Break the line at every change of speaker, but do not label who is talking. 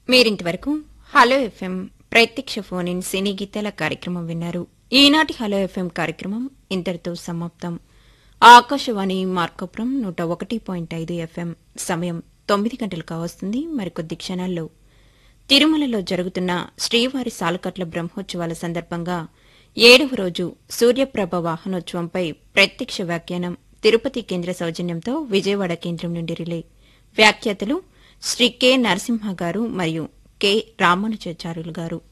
మీరింతవరకు hello FM ప్రత్యక్ష phone in సినీ గీతాల కార్యక్రమం విన్నారు ఈనాటి హలో ఎఫ్ఎం కార్యక్రమం ఇంతటితో సమాప్తం ఆకాశవాణి మార్కపురం నూట ఒకటి పాయింట్ ఐదు ఎఫ్ఎం సమయం తొమ్మిది గంటలు కావస్తుంది మరికొద్ది క్షణాల్లో తిరుమలలో జరుగుతున్న శ్రీవారి సాలకట్ల బ్రహ్మోత్సవాల సందర్భంగా ఏడవ రోజు సూర్యప్రభ వాహనోత్సవంపై ప్రత్యక్ష వ్యాఖ్యానం తిరుపతి కేంద్ర సౌజన్యంతో విజయవాడ కేంద్రం నుండి రిలే వ్యాఖ్యాతలు శ్రీ కె నరసింహ గారు మరియు కె రామానుజాచార్యులు గారు